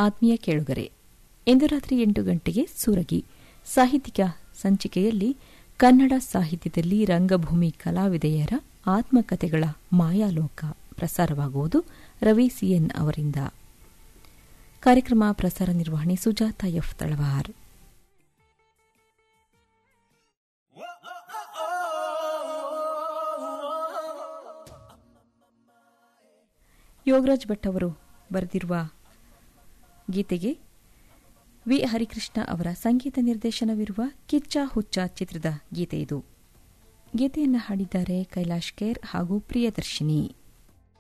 ಆತ್ಮೀಯ ಕೇಳುಗರೆ ಇಂದು ರಾತ್ರಿ ಎಂಟು ಗಂಟೆಗೆ ಸೂರಗಿ ಸಾಹಿತ್ಯಿಕ ಸಂಚಿಕೆಯಲ್ಲಿ ಕನ್ನಡ ಸಾಹಿತ್ಯದಲ್ಲಿ ರಂಗಭೂಮಿ ಕಲಾವಿದೆಯರ ಆತ್ಮಕಥೆಗಳ ಮಾಯಾಲೋಕ ಪ್ರಸಾರವಾಗುವುದು ರವಿ ಸಿಎನ್ ಅವರಿಂದ ಕಾರ್ಯಕ್ರಮ ಪ್ರಸಾರ ನಿರ್ವಹಣೆ ಸುಜಾತ ಎಫ್ ತಳವಾರ್ ಯೋಗರಾಜ್ ಭಟ್ ಅವರು ಬರೆದಿರುವ ಗೀತೆಗೆ ವಿ ಹರಿಕೃಷ್ಣ ಅವರ ಸಂಗೀತ ನಿರ್ದೇಶನವಿರುವ ಕಿಚ್ಚ ಹುಚ್ಚ ಚಿತ್ರದ ಗೀತೆ ಇದು ಗೀತೆಯನ್ನು ಹಾಡಿದ್ದಾರೆ ಕೈಲಾಶ್ ಕೇರ್ ಹಾಗೂ ಪ್ರಿಯದರ್ಶಿನಿ